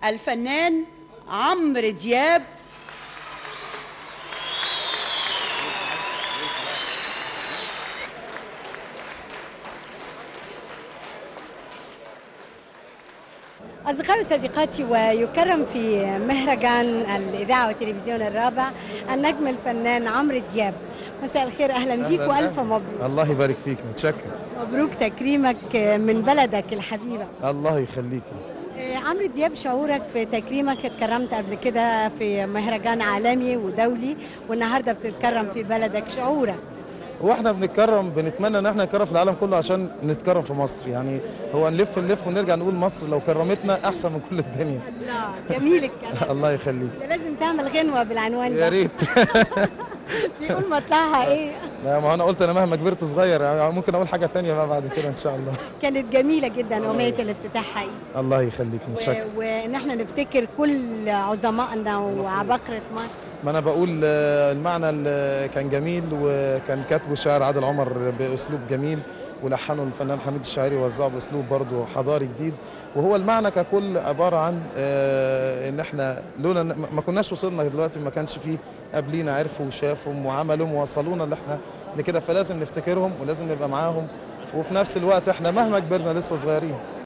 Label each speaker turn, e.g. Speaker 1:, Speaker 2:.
Speaker 1: الفنان عمرو دياب
Speaker 2: أصدقائي وصديقاتي ويكرم في مهرجان الإذاعة والتلفزيون الرابع النجم الفنان عمرو دياب مساء الخير أهلا بيك
Speaker 3: أهلاً،
Speaker 2: وألف
Speaker 3: أهلاً.
Speaker 2: مبروك
Speaker 3: الله يبارك فيك متشكر
Speaker 2: مبروك تكريمك من بلدك الحبيبة
Speaker 3: الله يخليك
Speaker 2: آه، عمرو دياب شعورك في تكريمك اتكرمت قبل كده في مهرجان عالمي ودولي والنهارده بتتكرم في بلدك شعورك
Speaker 3: واحنا بنتكرم بنتمنى ان احنا نتكرم في العالم كله عشان نتكرم في مصر يعني هو نلف نلف ونرجع نقول مصر لو كرمتنا احسن من كل الدنيا
Speaker 2: الله جميل الكلام
Speaker 3: الله يخليك
Speaker 2: ده لازم تعمل غنوة بالعنوان
Speaker 3: يا
Speaker 2: ده
Speaker 3: ريت
Speaker 2: بيقول مطلعها ايه
Speaker 3: لا ما انا قلت انا مهما كبرت صغير يعني ممكن اقول حاجه تانية بقى بعد كده ان شاء الله
Speaker 2: كانت جميلة جدا أغنية الافتتاح حقيقي
Speaker 3: الله يخليك
Speaker 2: و-
Speaker 3: متشكر
Speaker 2: وان احنا نفتكر كل عظمائنا وعباقرة مصر
Speaker 3: ما انا بقول آه، المعنى اللي كان جميل وكان كاتبه شاعر عادل عمر باسلوب جميل ولحنه الفنان حميد الشاعري ووزعه باسلوب برضه حضاري جديد وهو المعنى ككل عباره عن آه، ان احنا لولا إن- ما كناش وصلنا دلوقتي ما كانش فيه قبلينا عرفوا وشافهم وعملوا ووصلونا اللي احنا لكده فلازم نفتكرهم ولازم نبقى معاهم وفي نفس الوقت احنا مهما كبرنا لسه صغيرين